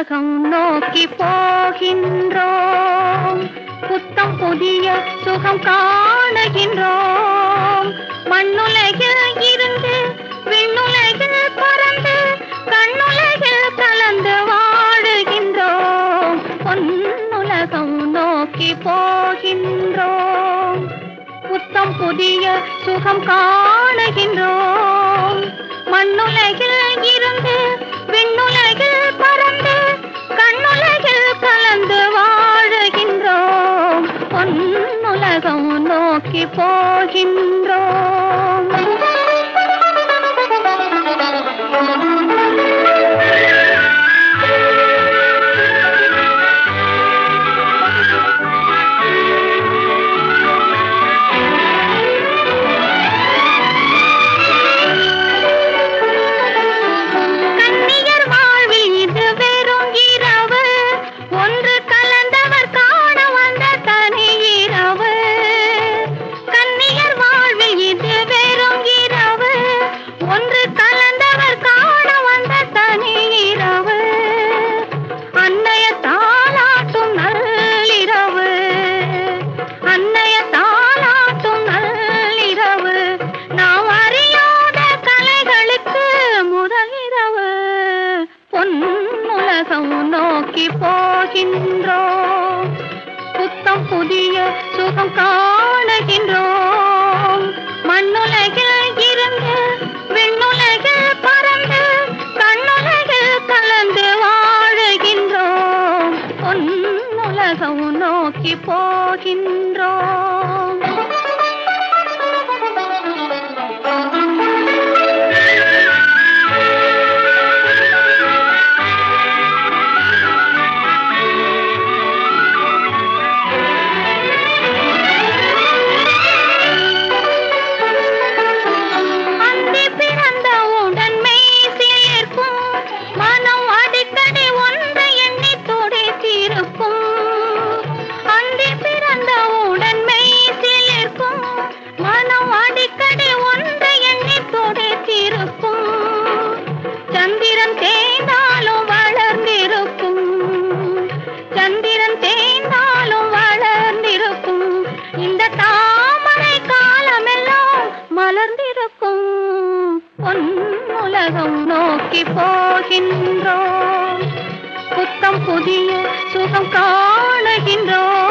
உலகம் நோக்கி போகின்றோம் புத்தம் புதிய சுகம் காணுகின்றோம் மண்ணுலகில் இருந்து விண்ணுலகில் பறந்து கண்ணுலகில் கலந்து வாழுகின்றோம் பொன்னுலகம் நோக்கி போகின்றோம் புத்தம் புதிய சுகம் காணுகின்றோம் மண்ணுலகில் இருந்து விண்ணுலகில் பறந்து கண்ணுலகில் கலந்து வாழுகின்றோம் பொன்னுலகம் நோக்கி போகின்றோம் கன்னியர் வாழ்வில் இது வெறும் இரவு ஒன்று கலந்தவர் காண வந்த தனி இரவு கன்னியர் வாழ்வில் இது வெறும் இரவு ஒன்று கலந்தவர் காண வந்த தனி இரவு அன்னைய தாளாட்டும் நள்ளிரவு அன்னைய தாளாட்டும் நள்ளிரவு நாம் அறியாத கலைகளுக்கு முதல் இரவு பொன்னுலகம் நோக்கி போகின்றோம் புத்தம் புதிய சுகம் காணுகின்றோம் மண்ணுலகில் இருந்து விண்ணுலகில் பறந்து கண்ணுலகில் கலந்து வாழுகின்றோம் பொன்னுலகம் நோக்கி போகின்றோம் அந்தி பிறந்தவுடன் மெய் சிலிர்க்கும் மனம் அடிக்கடி ஒன்று எண்ணி துடித்திருக்கும் அந்தி பிறந்தவுடன் மெய் சிலிர்க்கும் மனம் அடிக்கடி ஒன்று எண்ணி துடித்திருக்கும் சந்திரன் தேய்ந்தாலும் வளர்ந்திருக்கும் சந்திரன் தேய்ந்தாலும் வளர்ந்திருக்கும் இந்த தாமரை காலமெல்லாம் மலர்ந்திருக்கும் பொன்னுலகம் நோக்கி போகின்றோம் புத்தம் புதிய சுகம் காணுகின்றோம்